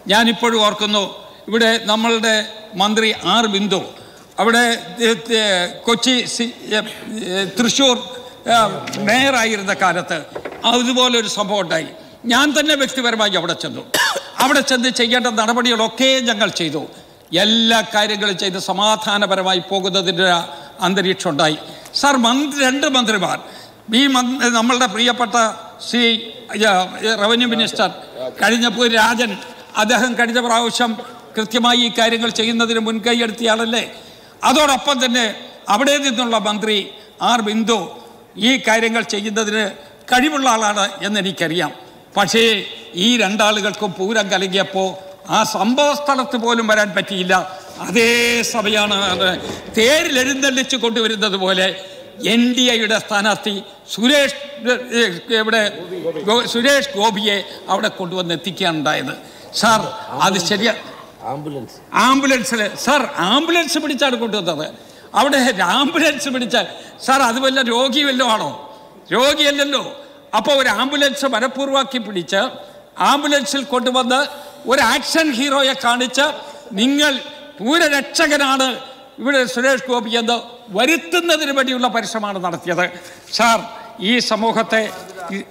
ഞാനിപ്പോഴും ഓർക്കുന്നു ഇവിടെ നമ്മളുടെ മന്ത്രി ആർ ബിന്ദു അവിടെ ഏ, ഏ, കൊച്ചി സി ഏ, ഏ, തൃശ്ശൂർ ഏ, മേയറായിരുന്ന കാലത്ത് അതുപോലെ ഒരു സംഭവം ഉണ്ടായി ഞാൻ തന്നെ വ്യക്തിപരമായി അവിടെ ചെന്നു അവിടെ ചെന്ന് ചെയ്യേണ്ട നടപടികളൊക്കെ ഞങ്ങൾ ചെയ്തു എല്ലാ കാര്യങ്ങളും ചെയ്ത് സമാധാനപരമായി പോകുന്നതിൻ്റെ അന്തരീക്ഷം ഉണ്ടായി സാർ മന്ത്രി രണ്ട് മന്ത്രിമാർ ഈ മന്ത്രി നമ്മളുടെ പ്രിയപ്പെട്ട ശ്രീ ഏ, റവന്യൂ മിനിസ്റ്റർ കഴിഞ്ഞപ്പോൾ രാജൻ അദ്ദേഹം കഴിഞ്ഞ പ്രാവശ്യം കൃത്യമായി ഈ കാര്യങ്ങൾ ചെയ്യുന്നതിന് മുൻകൈ എടുത്തയാളല്ലേ അതോടൊപ്പം തന്നെ അവിടെ നിന്നുള്ള മന്ത്രി ആർ ബിന്ദു ഈ കാര്യങ്ങൾ ചെയ്യുന്നതിന് കഴിവുള്ള ആളാണ് എന്നെനിക്കറിയാം പക്ഷേ ഈ രണ്ടാളുകൾക്കും പൂരം കലങ്ങിയപ്പോൾ ആ സംഭവ സ്ഥലത്ത് പോലും വരാൻ പറ്റിയില്ല അതേ സമയമാണ് അത് തേരിൽ എഴുന്നള്ളിച്ച് കൊണ്ടുവരുന്നത് പോലെ എൻ ഡി എയുടെ സ്ഥാനാർത്ഥി സുരേഷ് ഏ, ഇവിടെ ഗോ- സുരേഷ് ഗോപിയെ അവിടെ കൊണ്ടുവന്ന് എത്തിക്കുകയാണ് ഉണ്ടായത് സാർ അത് ശരിയാ ആംബുലൻസ് ആംബുലൻസിൽ സാർ ആംബുലൻസ് പിടിച്ചാണ് കൊണ്ടുവന്നത് അവിടെ ആംബുലൻസ് പിടിച്ചാൽ സാർ അത് വല്ല രോഗി വല്ലതും ആണോ രോഗിയല്ലല്ലോ അപ്പോൾ ഒരു ആംബുലൻസ് മനഃപൂർവ്വമാക്കി പിടിച്ച് ആംബുലൻസിൽ കൊണ്ടുവന്ന് ഒരു ആക്ഷൻ ഹീറോയെ കാണിച്ച് നിങ്ങൾ പൂരരക്ഷകനാണ് ഇവിടെ സുരേഷ് ഗോപി എന്ന് വരുത്തുന്നതിന് വേണ്ടിയുള്ള പരിശ്രമമാണ് നടത്തിയത് സാർ ഈ സമൂഹത്തെ ഈ-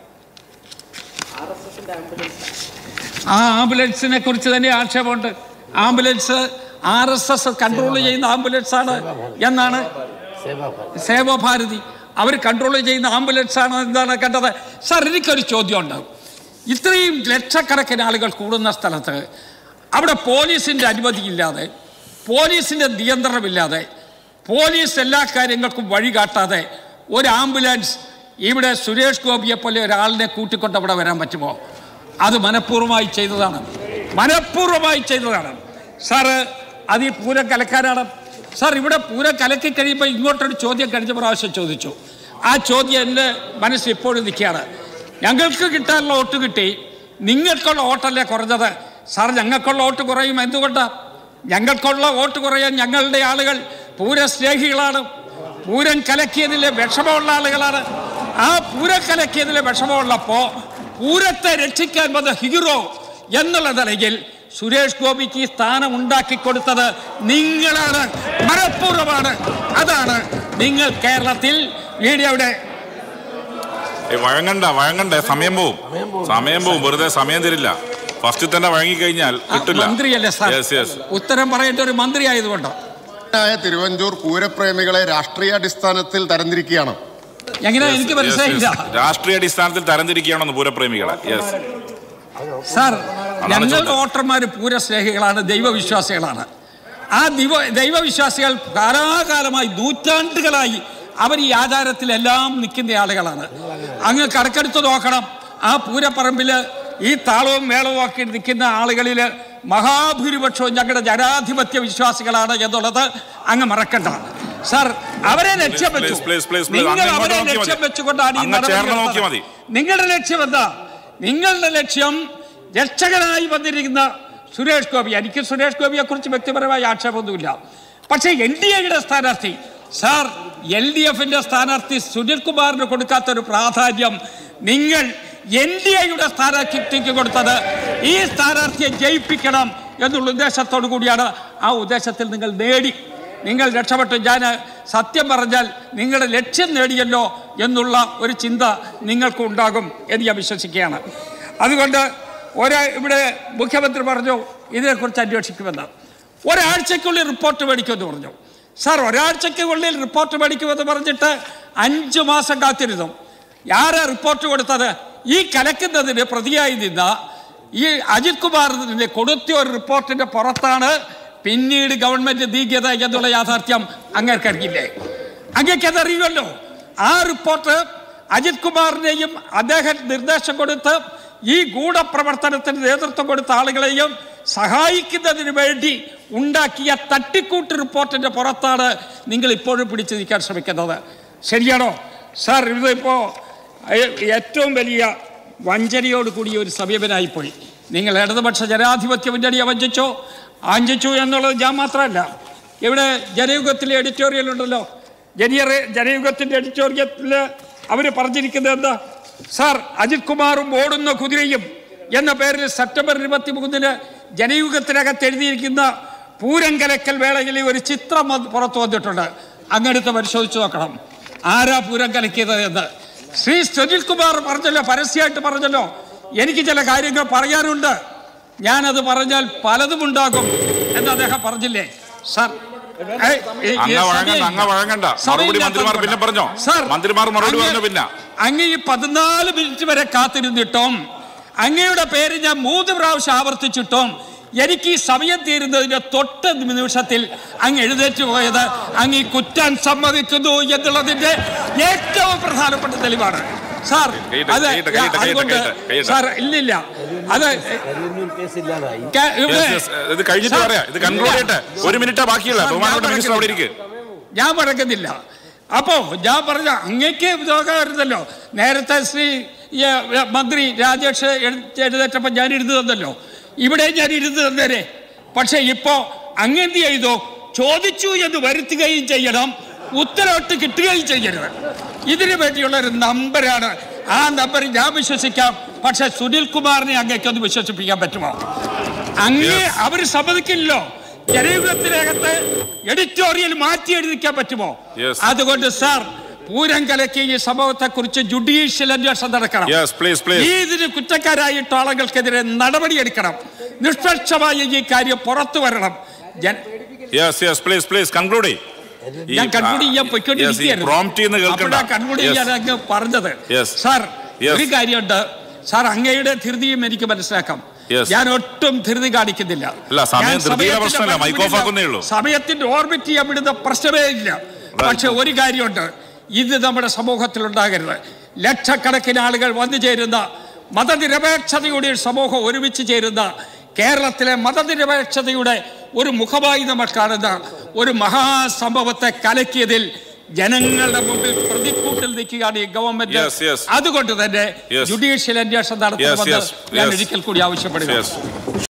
ആ ആംബുലൻസിനെ കുറിച്ച് തന്നെ ആക്ഷേപമുണ്ട് ആംബുലൻസ് ആർ എസ് എസ് കൺട്രോൾ ചെയ്യുന്ന ആംബുലൻസ് ആണ് എന്നാണ് സേവാഭാരതി സേവാഭാരതി അവർ കൺട്രോൾ ചെയ്യുന്ന ആംബുലൻസ് ആണ് എന്താണ് കണ്ടത് സാർ എനിക്കൊരു ചോദ്യമുണ്ട് ഇത്രയും ലക്ഷക്കണക്കിന് ആളുകൾ കൂടുന്ന സ്ഥലത്ത് അവിടെ പോലീസിൻ്റെ അനുമതിയില്ലാതെ പോലീസിൻ്റെ നിയന്ത്രണമില്ലാതെ പോലീസ് എല്ലാ കാര്യങ്ങൾക്കും വഴി കാട്ടാതെ ഒരു ആംബുലൻസ് ഇവിടെ സുരേഷ് ഗോപിയെ പോലെ ഒരാളിനെ കൂട്ടിക്കൊണ്ട് അവിടെ വരാൻ പറ്റുമോ അത് മനഃപൂർവ്വമായി ചെയ്തതാണ് മനഃപൂർവ്വമായി ചെയ്തതാണ് സാറ് അത് ഈ പൂരം കലക്കാനാണ് സാർ ഇവിടെ പൂരം കലക്കി കഴിയുമ്പോൾ ഇങ്ങോട്ടൊരു ചോദ്യം കഴിഞ്ഞ പ്രാവശ്യം ചോദിച്ചു ആ ചോദ്യം എൻ്റെ മനസ്സിൽ ഇപ്പോഴും നിൽക്കുകയാണ് ഞങ്ങൾക്ക് കിട്ടാനുള്ള വോട്ട് കിട്ടി നിങ്ങൾക്കുള്ള വോട്ടല്ലേ കുറഞ്ഞത് സാർ ഞങ്ങൾക്കുള്ള വോട്ട് കുറയും എന്തുകൊണ്ടാണ് ഞങ്ങൾക്കുള്ള വോട്ട് കുറയാൻ ഞങ്ങളുടെ ആളുകൾ പൂരസ്നേഹികളാണ് പൂരം കലക്കിയതിലെ വിഷമമുള്ള ആളുകളാണ് ആ പൂരം കലക്കിയതിലെ വിഷമമുള്ളപ്പോൾ പൂരത്തെ രക്ഷിക്കാൻ വന്ന ഹീറോ എന്നുള്ള നിലയിൽ സുരേഷ് ഗോപിക്ക് ഈ സ്ഥാനം ഉണ്ടാക്കി കൊടുത്തത് നിങ്ങളാണ് മനഃപൂർവ്വമാണ് അതാണ് നിങ്ങൾ കേരളത്തിൽ മീഡിയയുടെ ഏയ് വഴങ്ങണ്ട വഴങ്ങണ്ടേ സമയം പോവും സമയം പോവും വെറുതെ സമയം തരില്ല ഫസ്റ്റ് തന്നെ വഴങ്ങിക്കഴിഞ്ഞാൽ ആ, കിട്ടില്ല മന്ത്രിയല്ലേ സാർ യെസ് യെസ് ഉത്തരം പറയേണ്ട ഒരു മന്ത്രി ആയതുകൊണ്ടോ ആയ തിരുവഞ്ചൂർ പൂരപ്രേമികളെ രാഷ്ട്രീയാടിസ്ഥാനത്തിൽ തരംതിരിക്കുകയാണ് എങ്ങനെ എനിക്ക് മനസ്സിലായില്ല രാഷ്ട്രീയ അടിസ്ഥാനത്തിൽ തരംതിരിക്കുകയാണെന്ന് പൂരപ്രേമികളെ യെസ് സാർ അതാണ് ഞങ്ങളുടെ ചോദ്യം. വോട്ടർമാർ പൂരസ്നേഹികളാണ് ദൈവവിശ്വാസികളാണ് ആ ദൈവ ദൈവവിശ്വാസികൾ കാലാകാലമായി നൂറ്റാണ്ടുകളായി അവർ ഈ ആചാരത്തിലെല്ലാം നിൽക്കുന്ന ആളുകളാണ് അങ്ങ് കടക്കെടുത്ത് നോക്കണം ആ പൂരപ്പറമ്പിൽ ഈ താളവും മേളവും ഒക്കെ നിൽക്കുന്ന ആളുകളിൽ മഹാഭൂരിപക്ഷവും ഞങ്ങളുടെ ജനാധിപത്യ വിശ്വാസികളാണ് എന്നുള്ളത് അങ്ങ് മറക്കണ്ട സാർ അവരെ ലക്ഷ്യം വെച്ചു please, please, please, please. നിങ്ങൾ അങ്ങ് ഇങ്ങോട്ട് അവരെ നോക്കിയാൽ ലക്ഷ്യം മതി. വെച്ചുകൊണ്ടാണ് ഈ അങ്ങ് നടപടി ചേർന്ന് എടുത്തത്. നോക്കിയാൽ മതി. നിങ്ങളുടെ ലക്ഷ്യം എന്താ നിങ്ങളുടെ ലക്ഷ്യം രക്ഷകനായി വന്നിരിക്കുന്ന സുരേഷ് ഗോപി എനിക്ക് സുരേഷ് ഗോപിയെ കുറിച്ച് വ്യക്തിപരമായ ആക്ഷേപമൊന്നുമില്ല പക്ഷേ എൻ ഡി എയുടെ സ്ഥാനാർത്ഥി സാർ എൽ ഡി എഫിന്റെ സ്ഥാനാർത്ഥി സുനിൽ കുമാറിന് കൊടുക്കാത്ത ഒരു പ്രാധാന്യം നിങ്ങൾ എൻ ഡി എയുടെ സ്ഥാനാർത്ഥിക്ക് കൊടുത്തത് ഈ സ്ഥാനാർത്ഥിയെ ജയിപ്പിക്കണം എന്നുള്ള ഉദ്ദേശത്തോടു കൂടിയാണ് ആ ഉദ്ദേശത്തിൽ നിങ്ങൾ നേടി നിങ്ങൾ രക്ഷപ്പെട്ടു ഞാൻ സത്യം പറഞ്ഞാൽ നിങ്ങളുടെ ലക്ഷ്യം നേടിയല്ലോ എന്നുള്ള ഒരു ചിന്ത നിങ്ങൾക്ക് ഉണ്ടാകും എന്ന് ഞാൻ വിശ്വസിക്കുകയാണ് അതുകൊണ്ട് ഒരാ ഇവിടെ മുഖ്യമന്ത്രി പറഞ്ഞു ഇതിനെക്കുറിച്ച് അന്വേഷിക്കുമെന്ന് ഒരാഴ്ചയ്ക്കുള്ളിൽ റിപ്പോർട്ട് മേടിക്കുമെന്ന് പറഞ്ഞു സാർ ഒരാഴ്ചയ്ക്കുള്ളിൽ റിപ്പോർട്ട് മേടിക്കുമെന്ന് പറഞ്ഞിട്ട് അഞ്ച് മാസം കാത്തിരുന്നു ആരാ റിപ്പോർട്ട് കൊടുത്തത് ഈ കലക്കുന്നതിന് പ്രതിയായി നിന്ന ഈ അജിത് കുമാറിന് കൊടുത്ത ഒരു റിപ്പോർട്ടിന്റെ പുറത്താണ് പിന്നീട് ഗവൺമെന്റ് നീക്കിയത് എന്നുള്ള യാഥാർത്ഥ്യം അങ്ങേർക്കറിയില്ലേ അങ്ങേക്കത് അറിയുമല്ലോ ആ റിപ്പോർട്ട് അജിത് കുമാറിനെയും അദ്ദേഹം നിർദ്ദേശം കൊടുത്ത് ഈ ഗൂഢപ്രവർത്തനത്തിന് നേതൃത്വം കൊടുത്ത ആളുകളെയും സഹായിക്കുന്നതിന് വേണ്ടി ഉണ്ടാക്കിയ തട്ടിക്കൂട്ട് റിപ്പോർട്ടിന്റെ പുറത്താണ് നിങ്ങൾ ഇപ്പോഴും പിടിച്ചു നിൽക്കാൻ ശ്രമിക്കുന്നത് ശരിയാണോ സാർ ഇതിപ്പോൾ ഏറ്റവും വലിയ വഞ്ചനയോട് കൂടിയ ഒരു സമീപനായിപ്പോയി നിങ്ങൾ ഇടതുപക്ഷ ജനാധിപത്യ മുന്നണിയെ വഞ്ചിച്ചോ ആഞ്ചിച്ചു എന്നുള്ളത് ഞാൻ മാത്രമല്ല ഇവിടെ ജനയുഗത്തിലെ എഡിറ്റോറിയൽ ഉണ്ടല്ലോ ജനിയർ ജനയുഗത്തിൻ്റെ എഡിറ്റോറിയത്തിൽ അവർ പറഞ്ഞിരിക്കുന്നത് എന്താ സാർ അജിത് കുമാറും ഓടുന്ന കുതിരയും എന്ന പേരിൽ സെപ്റ്റംബർ ഇരുപത്തി മൂന്നിന് ജനയുഗത്തിനകത്ത് എഴുതിയിരിക്കുന്ന പൂരം കലക്കൽ വേളയിൽ ഒരു ചിത്രം വന്ന് പുറത്തു വന്നിട്ടുണ്ട് അങ്ങടുത്ത് പരിശോധിച്ച് നോക്കണം ആരാ പൂരം കലക്കിയത് എന്ന് ശ്രീ സുനിൽകുമാർ പറഞ്ഞല്ലോ പരസ്യമായിട്ട് പറഞ്ഞല്ലോ എനിക്ക് ചില കാര്യങ്ങൾ പറയാനുണ്ട് ഞാനത് പറഞ്ഞാൽ പലതും ഉണ്ടാകും എന്ന് അദ്ദേഹം പറഞ്ഞില്ലേ സാർ ഏയ്, ഈ- ഈ അങ്ങ വഴങ്ങണ്ട സമയമില്ല. അങ്ങ വഴങ്ങണ്ട മറുപടി സമയമില്ലാത്തത് മന്ത്രിമാർ പിന്നെ കൊണ്ട്. പറഞ്ഞോ സാർ, മന്ത്രിമാർ മറുപടി അങ്ങ് പറഞ്ഞു പിന്നെ അങ്ങ് ഈ പതിനാല് മിനിറ്റ് വരെ കാത്തിരുന്നിട്ടും അങ്ങയുടെ പേര് ഞാൻ മൂന്ന് പ്രാവശ്യം ആവർത്തിച്ചിട്ടും എനിക്ക് ഈ സമയം തീരുന്നതിന്റെ തൊട്ട് നിമിഷത്തിൽ അങ്ങ് എഴുന്നേറ്റ് പോയത് അങ്ങ് ഈ കുറ്റാൻ സമ്മതിക്കുന്നു എന്നുള്ളതിന്റെ ഏറ്റവും പ്രധാനപ്പെട്ട തെളിവാണ് സാർ കൈയിട്ട്, അത് കൈയിട്ട്, കൈയിട്ട്, അതുകൊണ്ട് കൈയിട്ട്, കൈയിട്ട്. സാർ ഇല്ലില്ല അത് കരിയന്നൂർ കേസ് ഇല്ലാതായി ക- ഇവിടെ- Yes, yes. ഇത് കഴിഞ്ഞിട്ട് സാർ, പറയാം ഇത് കൺക്ലൂഡ് ചെയ്യട്ടെ ഒരു മിനിറ്റ് ബാക്കിയുള്ള സാർ, ബഹുമാനപ്പെട്ട ഞാൻ മിനിസ്റ്റർ അവിടെ ഇരിക്കും ഞാൻ പറയുന്നില്ല അപ്പോ ഞാൻ പറഞ്ഞ അങ്ങേക്ക് ഇതാകാറുന്നല്ലോ നേരത്തെ ശ്രീ ഈ, ഏ, മന്ത്രി രാജേഷ് എഴു- എഴുന്നേറ്റപ്പോൾ ഞാൻ ഇരുന്ന് തന്നല്ലോ ഇവിടെ ഞാൻ ഇരുന്ന് തന്നേരെ പക്ഷെ ഇപ്പോ അങ്ങെന്ത് ചെയ്തു ചോദിച്ചു എന്ന് വരുത്തുകയും ചെയ്യണം ഉത്തരവിട്ട് കിട്ടുകയും ചെയ്യരുത് ഇതിനു വേണ്ടിയുള്ള ഒരു നമ്പരാണ് ആ നമ്പർ ഞാൻ വിശ്വസിക്കാം പക്ഷെ സുനിൽ കുമാറിനെ അങ്ങേക്കൊന്ന് വിശ്വസിപ്പിക്കാൻ പറ്റുമോ അങ്ങ് Yes. അവര് സമ്മതിക്കില്ലല്ലോ ജനയുഗത്തിനകത്ത് എഡിറ്റോറിയൽ മാറ്റി എഴുതിക്കാൻ പറ്റുമോ Yes. അതുകൊണ്ട് സാർ പൂരം കലക്കി ഈ സംഭവത്തെ കുറിച്ച് ജുഡീഷ്യൽ അന്വേഷണം നടക്കണം യെസ് പ്ലീസ് പ്ലീസ് ഈ ഇതിന് കുറ്റക്കാരായിട്ട ആളുകൾക്കെതിരെ നടപടിയെടുക്കണം നിഷ്പക്ഷമായി ഈ കാര്യം പുറത്തു വരണം ജന- yes yes please please conclude ഞാൻ കൺക്ലൂഡ് ചെയ്യാൻ പൊയ്ക്കൊണ്ടിരിക്കുകയായിരുന്നു പ്രോംപ്റ്റ് ചെയ്യുന്ന കേൾക്കണ്ട അപ്പോഴാ കൺക്ലൂഡ് ചെയ്യാൻ അങ്ങ് പറഞ്ഞത് Yes. Sir Yes. ഒരു കാര്യമുണ്ട് സാർ അങ്ങയുടെ ധൃതിയും എനിക്ക് മനസ്സിലാക്കാം Yes. ഞാൻ ഒട്ടും ധൃതി കാണിക്കുന്നില്ല അല്ല, സമയം ഞാൻ ധൃതിയുടെ സമയത്തിന്റെ പ്രശ്നമല്ല, പരിധി mic off വിടുന്ന- ആക്കുന്നേ ഉള്ളൂ. സമയത്തിന്റെ ഓർബിറ്റ് ചെയ്യാൻ വിടുന്ന പ്രശ്നമേ ഇല്ല പക്ഷെ ഒരു കാര്യമുണ്ട് ഇത് നമ്മുടെ സമൂഹത്തിൽ ഉണ്ടാകരുത് ലക്ഷക്കണക്കിന് ആളുകൾ വന്നു ചേരുന്ന മതനിരപേക്ഷതയുടെ ഒരു സമൂഹം ഒരുമിച്ച് ചേരുന്ന കേരളത്തിലെ മതനിരപേക്ഷതയുടെ ഒരു മുഖമായി നമ്മൾ കാണുന്ന ഒരു മഹാസംഭവത്തെ കലക്കിയതിൽ ജനങ്ങളുടെ മുമ്പിൽ പ്രതിക്കൂട്ടിൽ നിൽക്കുകയാണ് ഈ ഗവൺമെന്റ് Yes, yes. അതുകൊണ്ട് തന്നെ Yes. ജുഡീഷ്യൽ അന്വേഷണം നടത്തണമെന്ന് yes, ഞാൻ yes. ഒരിക്കൽ കൂടി ആവശ്യപ്പെടുന്നു യെസ്